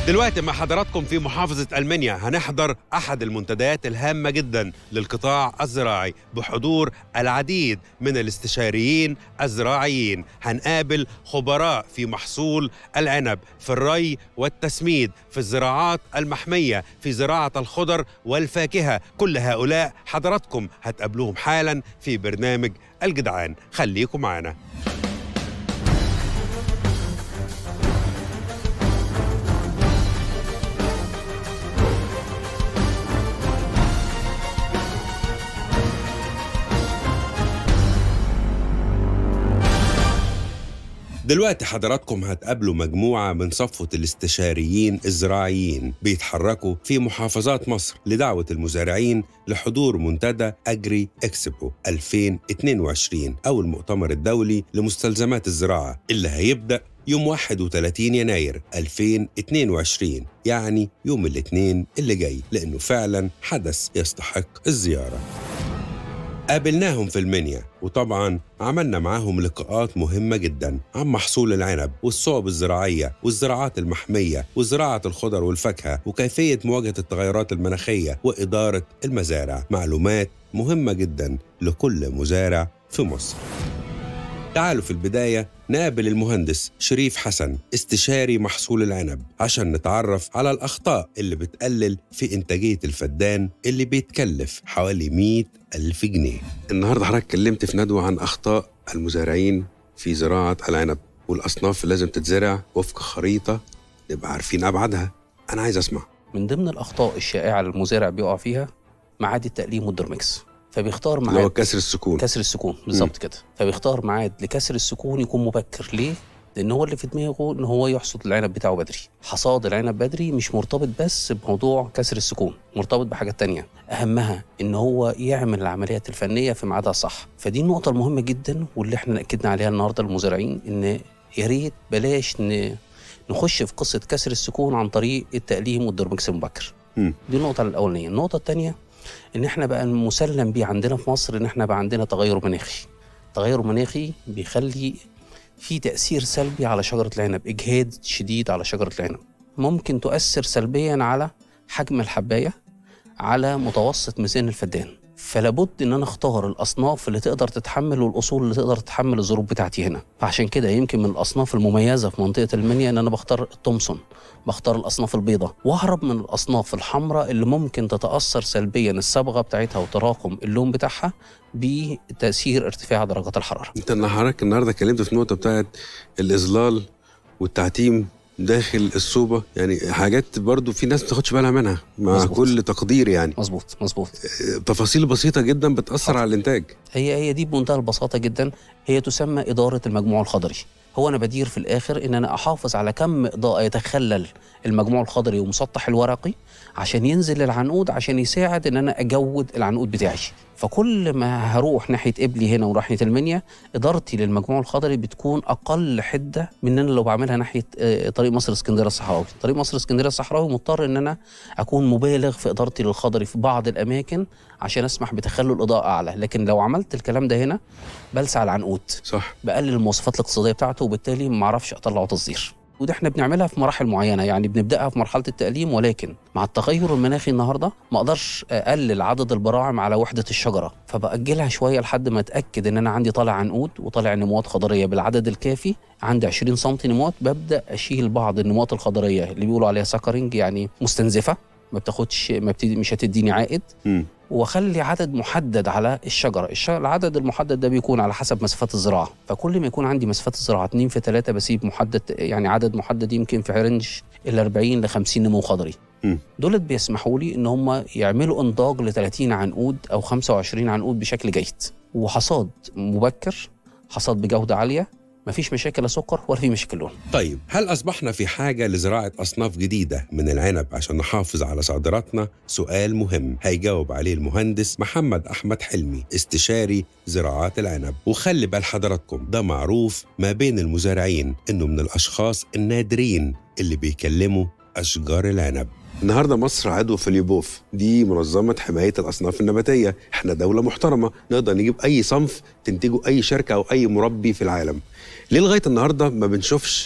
دلوقتي مع حضراتكم في محافظة ألمانيا هنحضر أحد المنتديات الهامة جدا للقطاع الزراعي بحضور العديد من الاستشاريين الزراعيين هنقابل خبراء في محصول العنب في الري والتسميد في الزراعات المحمية في زراعة الخضر والفاكهة كل هؤلاء حضراتكم هتقابلوهم حالا في برنامج الجدعان خليكم معنا دلوقتي حضراتكم هتقابلوا مجموعة من صفوة الاستشاريين الزراعيين بيتحركوا في محافظات مصر لدعوة المزارعين لحضور منتدى أجري إكسبو 2022 أو المؤتمر الدولي لمستلزمات الزراعة اللي هيبدأ يوم 31 يناير 2022 يعني يوم الاثنين اللي جاي لأنه فعلا حدث يستحق الزيارة قابلناهم في المنيا وطبعا عملنا معاهم لقاءات مهمة جدا عن محصول العنب والصوب الزراعية والزراعات المحمية وزراعة الخضر والفاكهة وكيفية مواجهة التغيرات المناخية وإدارة المزارع معلومات مهمة جدا لكل مزارع في مصر تعالوا في البداية نقابل المهندس شريف حسن استشاري محصول العنب عشان نتعرف على الأخطاء اللي بتقلل في إنتاجية الفدان اللي بيتكلف حوالي 100 ألف جنيه النهاردة حضرتك اتكلمت في ندوة عن أخطاء المزارعين في زراعة العنب والأصناف اللي لازم تتزرع وفق خريطة نبقى عارفين أبعادها أنا عايز أسمع من ضمن الأخطاء الشائعة اللي المزارع بيقع فيها معاد التقليم والدرمكس فبيختار اللي هو ميعاد كسر السكون كسر السكون بالظبط كده فبيختار ميعاد لكسر السكون يكون مبكر ليه؟ لان هو اللي في دماغه ان هو يحصد العنب بتاعه بدري حصاد العنب بدري مش مرتبط بس بموضوع كسر السكون مرتبط بحاجات تانية اهمها ان هو يعمل العمليات الفنيه في ميعادها الصح فدي النقطه المهمه جدا واللي احنا اكدنا عليها النهارده للمزارعين ان يا ريت بلاش ن... نخش في قصه كسر السكون عن طريق التقليم والدرمكس المبكر مم. دي النقطه الاولانيه النقطه الثانيه ان احنا بقى مسلم بيه عندنا في مصر ان احنا بقى عندنا تغير مناخي تغير مناخي بيخلي في تاثير سلبي على شجره العنب اجهاد شديد على شجره العنب ممكن تؤثر سلبيا على حجم الحبايه على متوسط ميزان الفدان فلابد ان انا اختار الاصناف اللي تقدر تتحمل والاصول اللي تقدر تتحمل الظروف بتاعتي هنا فعشان كده يمكن من الاصناف المميزه في منطقه المنيا ان انا بختار التومسون بختار الاصناف البيضاء واهرب من الاصناف الحمراء اللي ممكن تتاثر سلبيا الصبغه بتاعتها وتراكم اللون بتاعها بتاثير ارتفاع درجات الحراره انت اللي حضرتك النهارده اتكلمت في النقطه بتاعت الاظلال والتعتيم داخل الصوبه يعني حاجات برضو في ناس ما تاخدش بالها منها مع مظبوط. كل تقدير يعني مظبوط مظبوط تفاصيل بسيطه جدا بتاثر على الانتاج هي هي دي بمنتهى البساطه جدا هي تسمى اداره المجموع الخضري هو انا بدير في الاخر ان انا احافظ على كم اضاءه يتخلل المجموع الخضري ومسطح الورقي عشان ينزل العنقود عشان يساعد ان انا اجود العنقود بتاعي فكل ما هروح ناحيه قبلي هنا وناحيه المنيا ادارتي للمجموع الخضري بتكون اقل حده من ان أنا لو بعملها ناحيه آه، طريق مصر اسكندريه الصحراوي طريق مصر اسكندريه الصحراوي مضطر ان انا اكون مبالغ في ادارتي للخضري في بعض الاماكن عشان اسمح بتخلل اضاءه اعلى لكن لو عملت الكلام ده هنا بلسع العنقود صح بقلل المواصفات الاقتصاديه بتاعته وبالتالي ما اعرفش اطلعه تصدير وده احنا بنعملها في مراحل معينه يعني بنبداها في مرحله التقليم ولكن مع التغير المناخي النهارده ما اقدرش اقلل عدد البراعم على وحده الشجره فباجلها شويه لحد ما اتاكد ان انا عندي طالع عنقود وطالع نموات خضريه بالعدد الكافي عندي 20 سم نموات ببدا اشيل بعض النموات الخضريه اللي بيقولوا عليها سكرنج يعني مستنزفه ما بتاخدش ما بتدي مش هتديني عائد مم. واخلي عدد محدد على الشجره الش- العدد المحدد ده بيكون على حسب مسافات الزراعه فكل ما يكون عندي مسافات الزراعه 2 في 3 بسيب محدد يعني عدد محدد يمكن في رينج ال 40 ل 50 نمو خضري مم. دولت بيسمحوا لي ان هم يعملوا انضاج ل 30 عنقود او 25 عنقود بشكل جيد وحصاد مبكر حصاد بجوده عاليه مفيش مشاكل لا سكر ولا في مشاكل لون طيب هل أصبحنا في حاجة لزراعة أصناف جديدة من العنب عشان نحافظ على صادراتنا؟ سؤال مهم هيجاوب عليه المهندس محمد أحمد حلمي استشاري زراعات العنب وخلي بال حضراتكم ده معروف ما بين المزارعين إنه من الأشخاص النادرين اللي بيكلموا أشجار العنب النهارده مصر عضو في اليوبوف دي منظمه حمايه الاصناف النباتيه احنا دوله محترمه نقدر نجيب اي صنف تنتجه اي شركه او اي مربي في العالم ليه لغايه النهارده ما بنشوفش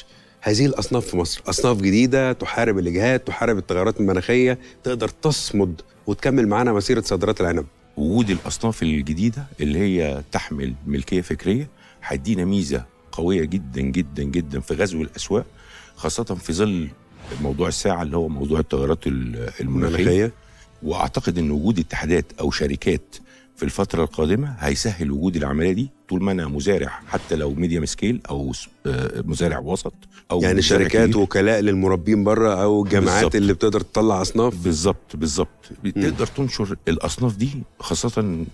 هذه الاصناف في مصر اصناف جديده تحارب الاجهاد تحارب التغيرات المناخيه تقدر تصمد وتكمل معانا مسيره صادرات العنب وجود الاصناف الجديده اللي هي تحمل ملكيه فكريه هيدينا ميزه قويه جدا جدا جدا في غزو الاسواق خاصه في ظل موضوع الساعه اللي هو موضوع التغيرات ال- المناخيه المناخيه واعتقد ان وجود اتحادات او شركات في الفتره القادمه هيسهل وجود العمليه دي طول ما انا مزارع حتى لو ميديم سكيل او س- آه، مزارع وسط او يعني مزارع شركات كبير. وكلاء للمربين بره او الجامعات بالظبط. اللي بتقدر تطلع اصناف بالظبط بالظبط تقدر تنشر الاصناف دي خاصه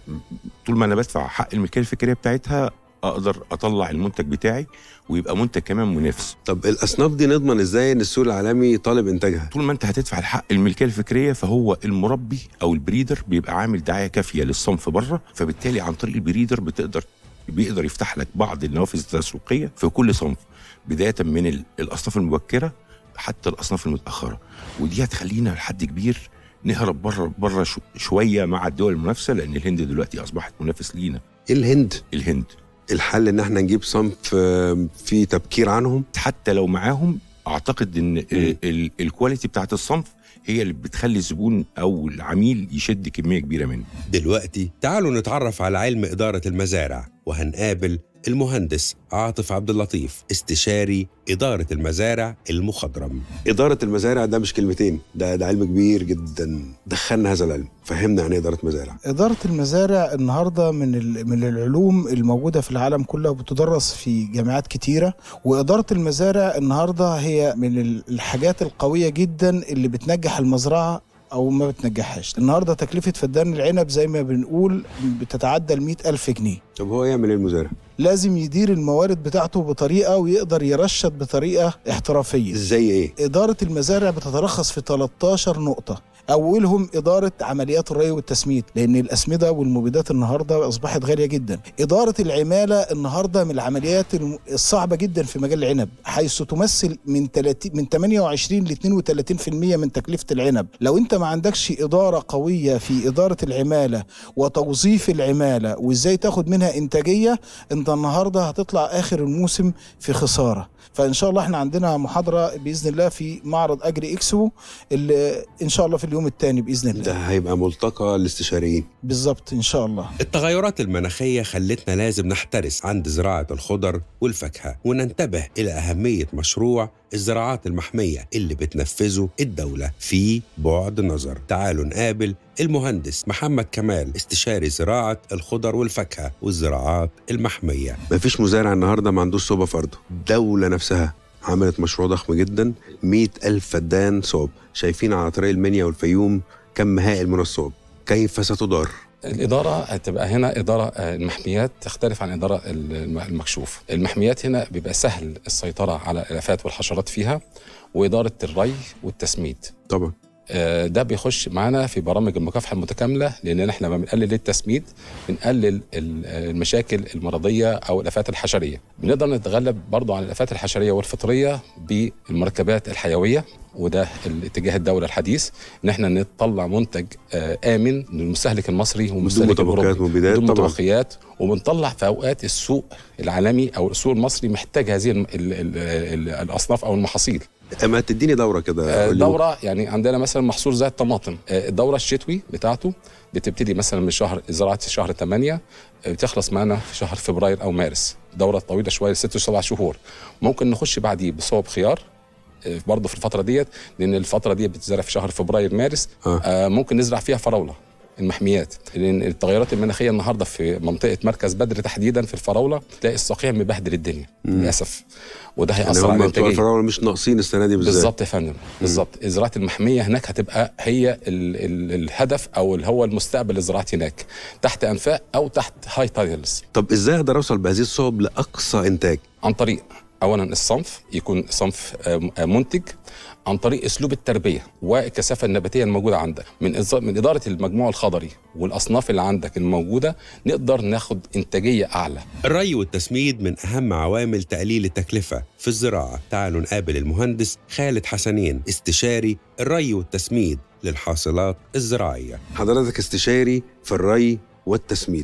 طول ما انا بدفع حق الملكيه الفكريه بتاعتها اقدر اطلع المنتج بتاعي ويبقى منتج كمان منافس طب الاصناف دي نضمن ازاي ان السوق العالمي طالب انتاجها طول ما انت هتدفع الحق الملكيه الفكريه فهو المربي او البريدر بيبقى عامل دعايه كافيه للصنف بره فبالتالي عن طريق البريدر بتقدر بيقدر يفتح لك بعض النوافذ التسويقيه في كل صنف بدايه من ال- الاصناف المبكره حتى الاصناف المتاخره ودي هتخلينا لحد كبير نهرب بره بره شو- شويه مع الدول المنافسه لان الهند دلوقتي اصبحت منافس لينا الهند الهند الحل ان احنا نجيب صنف آه، فيه تبكير عنهم حتى لو معاهم اعتقد ان ال- الكواليتي بتاعت الصنف هي اللي بتخلي الزبون او العميل يشد كميه كبيره منه دلوقتي تعالوا نتعرف على علم إدارة المزارع وهنقابل المهندس عاطف عبد اللطيف استشاري إدارة المزارع المخضرم إدارة المزارع ده مش كلمتين ده ده علم كبير جدا دخلنا هذا العلم فهمنا عن إيه إدارة مزارع إدارة المزارع النهاردة من ال- من العلوم الموجودة في العالم كله وبتدرس في جامعات كتيرة وإدارة المزارع النهاردة هي من ال- الحاجات القوية جدا اللي بتنجح المزرعة أو ما بتنجحهاش النهاردة تكلفة فدان العنب زي ما بنقول بتتعدى المئة ألف جنيه طب هو يعمل إيه المزارع لازم يدير الموارد بتاعته بطريقة ويقدر يرشد بطريقة احترافية إزاي إيه إدارة المزارع بتتلخص في 13 نقطة أولهم إدارة عمليات الري والتسميد لأن الأسمدة والمبيدات النهاردة أصبحت غالية جدا إدارة العمالة النهاردة من العمليات الم- الصعبة جدا في مجال العنب حيث تمثل من 30 من 28 ل 32% من تكلفة العنب لو أنت ما عندكش إدارة قوية في إدارة العمالة وتوظيف العمالة وإزاي تاخد منها إنتاجية أنت النهاردة هتطلع آخر الموسم في خسارة فان شاء الله احنا عندنا محاضره باذن الله في معرض اجري اكسبو اللي ان شاء الله في اليوم الثاني باذن ده الله هيبقى ملتقى الاستشاريين بالظبط ان شاء الله التغيرات المناخية خلتنا لازم نحترس عند زراعة الخضر والفاكهة وننتبه إلى أهمية مشروع الزراعات المحمية اللي بتنفذه الدولة في بعد نظر تعالوا نقابل المهندس محمد كمال استشاري زراعة الخضر والفاكهة والزراعات المحمية مفيش مزارع النهاردة ما عندوش صوبة في أرضه الدولة نفسها عملت مشروع ضخم جدا مئة ألف فدان صوب شايفين على طريق المنيا والفيوم كم هائل من الصوب كيف ستدار الإدارة هتبقى هنا إدارة آه، المحميات تختلف عن إدارة الم- المكشوف المحميات هنا بيبقى سهل السيطرة على الآفات والحشرات فيها وإدارة الري والتسميد طبعا آه، ده بيخش معانا في برامج المكافحة المتكاملة لأن احنا لما بنقلل التسميد بنقلل ال- المشاكل المرضية أو الآفات الحشرية بنقدر نتغلب برضو عن الآفات الحشرية والفطرية بالمركبات الحيوية وده الاتجاه الدولة الحديث ان احنا نطلع منتج آه، آمن للمستهلك المصري بدون والمستهلك متبقيات الأوروبي مبيدات بدون طبعا متبقيات وبنطلع في اوقات السوق العالمي او السوق المصري محتاج هذه الم- ال- ال- ال- الاصناف او المحاصيل اما تديني دوره كده آه، قول لي. دوره يعني عندنا مثلا محصول زي الطماطم آه، الدوره الشتوي بتاعته بتبتدي مثلا من شهر زراعه شهر 8 آه، بتخلص معانا في شهر فبراير او مارس دوره طويله شويه ست سبع شهور ممكن نخش بعديه بصوب خيار آه، برضه في الفتره ديت لان الفتره دي بتزرع في شهر فبراير مارس آه. آه ممكن نزرع فيها فراوله المحميات لان التغيرات المناخيه النهارده في منطقه مركز بدر تحديدا في الفراوله تلاقي الصقيع مبهدل الدنيا للاسف وده يعني هياثر على هم بتوع الانتاجيه الفراوله مش ناقصين السنه دي بالذات بالظبط يا فندم بالظبط زراعه المحميه هناك هتبقى هي ال ال الهدف او اللي هو المستقبل للزراعه هناك تحت انفاق او تحت هاي تايلز طب ازاي اقدر اوصل بهذه الصوب لاقصى انتاج عن طريق اولا الصنف يكون صنف آه، آه، منتج عن طريق اسلوب التربيه والكثافه النباتيه الموجوده عندك من إز- من اداره المجموع الخضري والاصناف اللي عندك الموجوده نقدر ناخد انتاجيه اعلى الري والتسميد من اهم عوامل تقليل التكلفه في الزراعه تعالوا نقابل المهندس خالد حسنين استشاري الري والتسميد للحاصلات الزراعيه حضرتك استشاري في الري والتسميد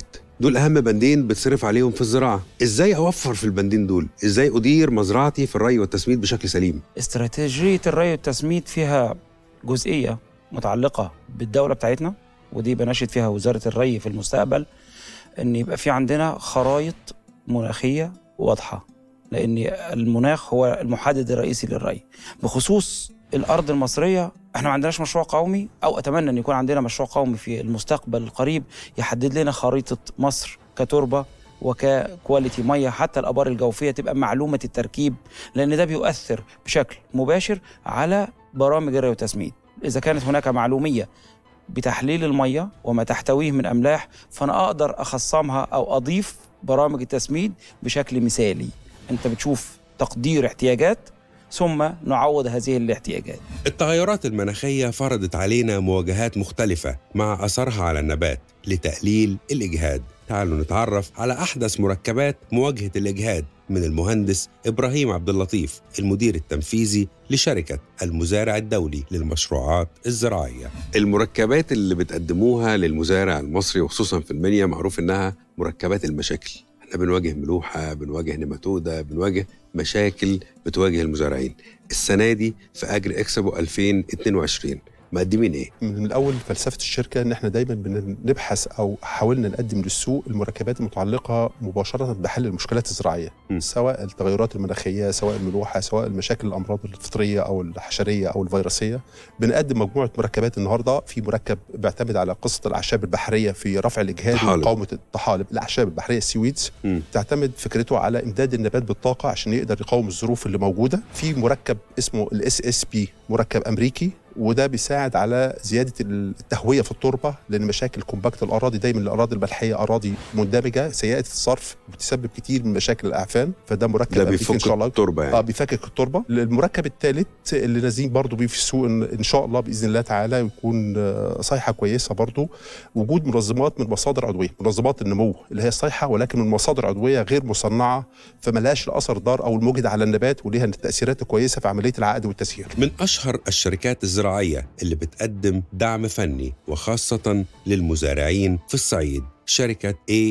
دول اهم بندين بتصرف عليهم في الزراعه ازاي اوفر في البندين دول ازاي ادير مزرعتي في الري والتسميد بشكل سليم استراتيجية الري والتسميد فيها جزئية متعلقة بالدولة بتاعتنا ودي بناشد فيها وزارة الري في المستقبل إن يبقى في عندنا خرائط مناخية واضحة لأن المناخ هو المحدد الرئيسي للري بخصوص الأرض المصرية احنا ما عندناش مشروع قومي أو أتمنى أن يكون عندنا مشروع قومي في المستقبل القريب يحدد لنا خريطة مصر كتربة وككواليتي ميه حتى الابار الجوفيه تبقى معلومه التركيب لان ده بيؤثر بشكل مباشر على برامج الري والتسميد اذا كانت هناك معلوميه بتحليل الميه وما تحتويه من املاح فانا اقدر اخصمها او اضيف برامج التسميد بشكل مثالي انت بتشوف تقدير احتياجات ثم نعوض هذه الاحتياجات التغيرات المناخية فرضت علينا مواجهات مختلفة مع أثرها على النبات لتقليل الإجهاد تعالوا نتعرف على أحدث مركبات مواجهة الإجهاد من المهندس إبراهيم عبد اللطيف المدير التنفيذي لشركة المزارع الدولي للمشروعات الزراعية المركبات اللي بتقدموها للمزارع المصري وخصوصا في المنيا معروف إنها مركبات المشاكل احنا بنواجه ملوحة بنواجه نيماتودا بنواجه مشاكل بتواجه المزارعين السنة دي في أجر إكسبو 2022 مقدمين إيه؟ من الاول فلسفه الشركه ان احنا دايما بنبحث او حاولنا نقدم للسوق المركبات المتعلقه مباشره بحل المشكلات الزراعيه م. سواء التغيرات المناخيه سواء الملوحه سواء المشاكل الامراض الفطريه او الحشريه او الفيروسيه بنقدم مجموعه مركبات النهارده في مركب بيعتمد على قصه الاعشاب البحريه في رفع الاجهاد طحالب. ومقاومه الطحالب الاعشاب البحريه السويدز م. تعتمد فكرته على امداد النبات بالطاقه عشان يقدر يقاوم الظروف اللي موجوده في مركب اسمه الاس اس بي مركب امريكي وده بيساعد على زياده التهويه في التربه لان مشاكل كومباكت الاراضي دايما الاراضي الملحيه اراضي مندمجه سيئه الصرف بتسبب كتير من مشاكل الاعفان فده مركب ده أمريكي ان بيفك شاء الله التربة اه يعني بيفكك التربه المركب الثالث اللي نازلين برضو بيه في السوق ان إن شاء الله باذن الله تعالى يكون آه، صيحه كويسه برضو وجود منظمات من مصادر عضويه منظمات النمو اللي هي الصيحه ولكن من مصادر عضويه غير مصنعه فملهاش الاثر ضار او المجد على النبات وليها التاثيرات الكويسه في عمليه العقد والتسيير من أشهر الشركات الزراعية اللي بتقدم دعم فني وخاصة للمزارعين في الصعيد شركة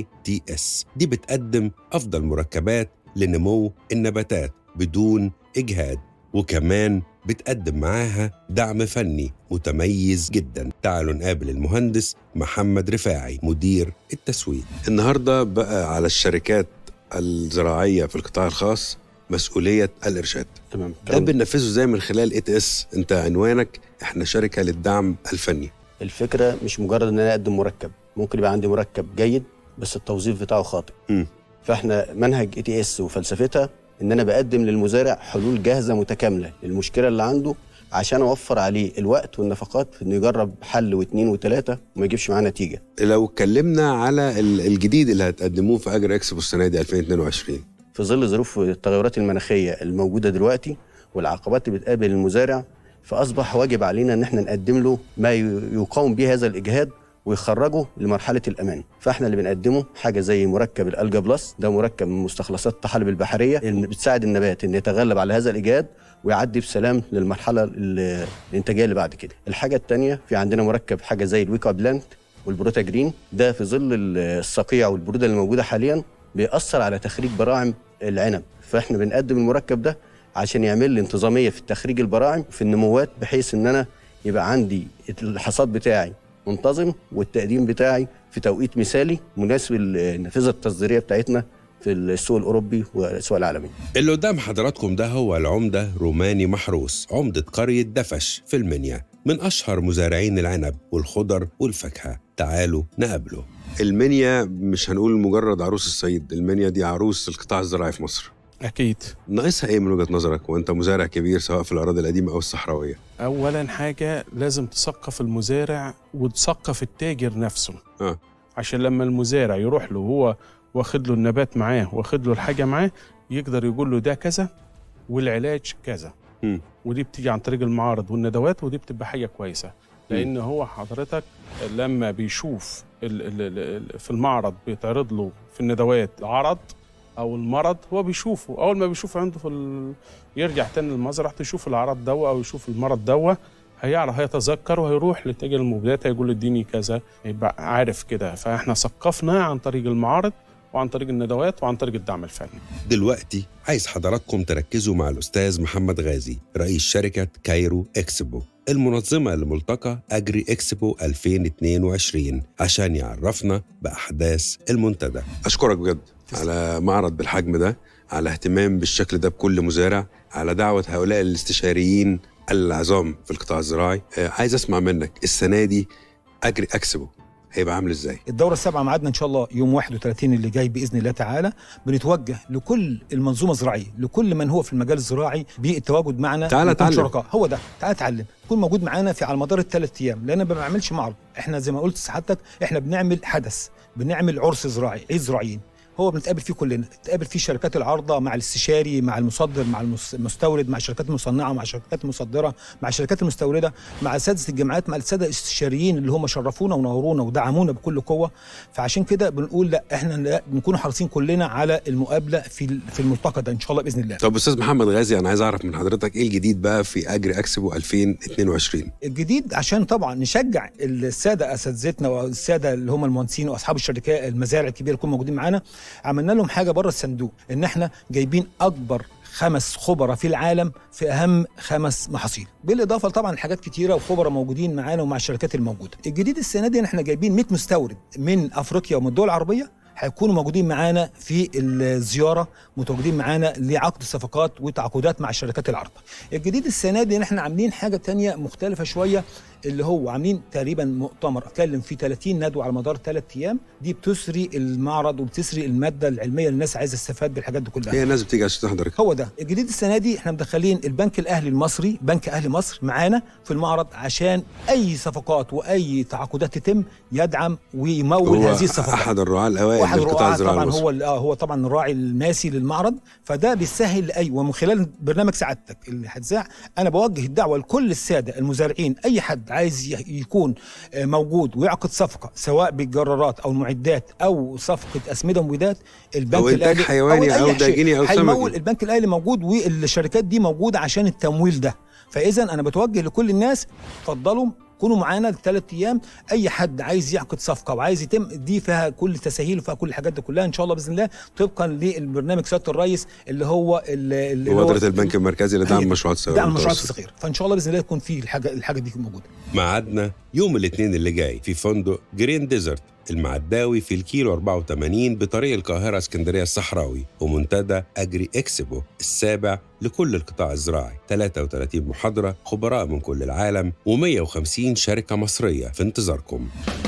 ATS دي بتقدم أفضل مركبات لنمو النباتات بدون إجهاد وكمان بتقدم معاها دعم فني متميز جدا تعالوا نقابل المهندس محمد رفاعي مدير التسويق النهاردة بقى على الشركات الزراعية في القطاع الخاص مسؤولية الإرشاد تمام ده بننفذه ازاي من خلال اي تي اس انت عنوانك احنا شركه للدعم الفني الفكره مش مجرد ان انا اقدم مركب ممكن يبقى عندي مركب جيد بس التوظيف بتاعه خاطئ مم. فاحنا منهج اي تي اس وفلسفتها ان انا بقدم للمزارع حلول جاهزه متكامله للمشكله اللي عنده عشان اوفر عليه الوقت والنفقات في انه يجرب حل واثنين وثلاثه وما يجيبش معاه نتيجه لو اتكلمنا على ال- الجديد اللي هتقدموه في اجر اكسبو السنه دي 2022 في ظل ظروف التغيرات المناخيه الموجوده دلوقتي والعقبات اللي بتقابل المزارع فاصبح واجب علينا ان احنا نقدم له ما ي- يقاوم به هذا الاجهاد ويخرجه لمرحله الامان فاحنا اللي بنقدمه حاجه زي مركب الالجا بلس ده مركب من مستخلصات الطحالب البحريه اللي بتساعد النبات ان يتغلب على هذا الاجهاد ويعدي بسلام للمرحله ال- الانتاجيه اللي بعد كده الحاجه الثانيه في عندنا مركب حاجه زي الويكا بلانت والبروتا جرين ده في ظل ال- الصقيع والبروده اللي موجوده حاليا بيأثر على تخريج براعم العنب فاحنا بنقدم المركب ده عشان يعمل لي انتظاميه في تخريج البراعم في النموات بحيث ان انا يبقى عندي الحصاد بتاعي منتظم والتقديم بتاعي في توقيت مثالي مناسب للنافذه التصديريه بتاعتنا في السوق الاوروبي والسوق العالمي اللي قدام حضراتكم ده هو العمده روماني محروس عمده قريه دفش في المنيا من اشهر مزارعين العنب والخضر والفاكهه تعالوا نقابله المنيا مش هنقول مجرد عروس الصعيد المنيا دي عروس القطاع الزراعي في مصر أكيد ناقصها ايه من وجهه نظرك وانت مزارع كبير سواء في الاراضي القديمه او الصحراويه أولا حاجة لازم تثقف المزارع وتثقف التاجر نفسه آه. عشان لما المزارع يروح له هو واخد له النبات معاه واخد له الحاجة معاه يقدر يقول له ده كذا والعلاج كذا مم. ودي بتيجي عن طريق المعارض والندوات ودي بتبقى حاجة كويسة لأن هو حضرتك لما بيشوف ال ال ال في المعرض بيتعرض له في الندوات العرض او المرض هو بيشوفه اول ما بيشوف عنده في ال... يرجع تاني للمزرعه يشوف العرض دوا او يشوف المرض دوا هيعرف هيتذكر وهيروح لتاجر المبيدات هيقول اديني كذا يبقى عارف كده فاحنا ثقفنا عن طريق المعارض وعن طريق الندوات وعن طريق الدعم الفني دلوقتي عايز حضراتكم تركزوا مع الأستاذ محمد غازي رئيس شركة كايرو إكسبو المنظمة لملتقى أجري إكسبو 2022 عشان يعرفنا بأحداث المنتدى أشكرك بجد على معرض بالحجم ده على اهتمام بالشكل ده بكل مزارع على دعوة هؤلاء الاستشاريين العظام في القطاع الزراعي آه، عايز أسمع منك السنة دي أجري إكسبو هيبقى عامل ازاي؟ الدورة السابعة ميعادنا إن شاء الله يوم 31 اللي جاي بإذن الله تعالى بنتوجه لكل المنظومة الزراعية لكل من هو في المجال الزراعي بالتواجد معنا تعالى نكون اتعلم. شركاء هو ده تعالى اتعلم كون موجود معانا في على مدار الثلاث أيام لأن ما بنعملش معرض احنا زي ما قلت سعادتك احنا بنعمل حدث بنعمل عرس زراعي عيد زراعيين هو بنتقابل فيه كلنا بنتقابل فيه شركات العارضه مع الاستشاري مع المصدر مع المس- المستورد مع الشركات المصنعه مع الشركات المصدره مع الشركات المستورده مع اساتذه الجامعات مع الساده الاستشاريين اللي هم شرفونا ونورونا ودعمونا بكل قوه فعشان كده بنقول لا احنا لا بنكون حريصين كلنا على المقابله في ال- في الملتقى ده ان شاء الله باذن الله طب أستاذ محمد غازي أنا عايز أعرف من حضرتك إيه الجديد بقى في أجري إكسبو 2022 الجديد عشان طبعا نشجع الساده اساتذتنا والساده اللي هم المهندسين واصحاب الشركات المزارع الكبيره يكونوا موجودين معانا عملنا لهم حاجه بره الصندوق ان احنا جايبين اكبر خمس خبراء في العالم في اهم خمس محاصيل بالاضافه طبعا لحاجات كتيره وخبراء موجودين معانا ومع الشركات الموجوده الجديد السنه دي إن احنا جايبين 100 مستورد من افريقيا ومن الدول العربيه هيكونوا موجودين معانا في الزياره متواجدين معانا لعقد صفقات وتعاقدات مع الشركات العرض الجديد السنه دي ان احنا عاملين حاجه تانية مختلفه شويه اللي هو عاملين تقريبا مؤتمر اتكلم فيه 30 ندوه على مدار ثلاث ايام دي بتسري المعرض وبتسري الماده العلميه اللي الناس عايزه تستفاد بالحاجات دي كلها هي الناس بتيجي عشان تحضر هو ده الجديد السنه دي احنا مدخلين البنك الاهلي المصري بنك اهلي مصر معانا في المعرض عشان اي صفقات واي تعاقدات تتم يدعم ويمول هو هذه الصفقات أحد الرعاة الأوائل واحد للقطاع الرعاة الزراعي طبعا المصري. هو ال- اه هو طبعا الراعي الماسي للمعرض فده بيسهل لاي ومن خلال برنامج سعادتك اللي هتذاع انا بوجه الدعوه لكل الساده المزارعين اي حد عايز ي- يكون آه، موجود ويعقد صفقه سواء بالجرارات او المعدات او صفقه اسمده ومبيدات البنك أو إنتاج الاهلي حيواني أي أو شيء. داجيني أو هيمول سمكي. البنك الاهلي موجود والشركات دي موجوده عشان التمويل ده فاذا انا بتوجه لكل الناس اتفضلوا كونوا معانا الثلاث ايام اي حد عايز يعقد صفقه وعايز يتم دي فيها كل تسهيل وفيها كل الحاجات دي كلها ان شاء الله باذن الله طبقا للبرنامج سياده الرئيس اللي هو اللي اللي هو مبادرة البنك المركزي لدعم هي- المشروعات الصغيرة دعم المشروعات والمتوسطة. الصغيره فان شاء الله باذن الله يكون في الحاجه الحاجه دي موجوده ميعادنا يوم الاثنين اللي جاي في فندق جرين ديزرت المعداوي في الكيلو 84 بطريق القاهرة اسكندرية الصحراوي ومنتدى أجري إكسبو السابع لكل القطاع الزراعي 33 محاضرة خبراء من كل العالم و150 شركة مصرية في انتظاركم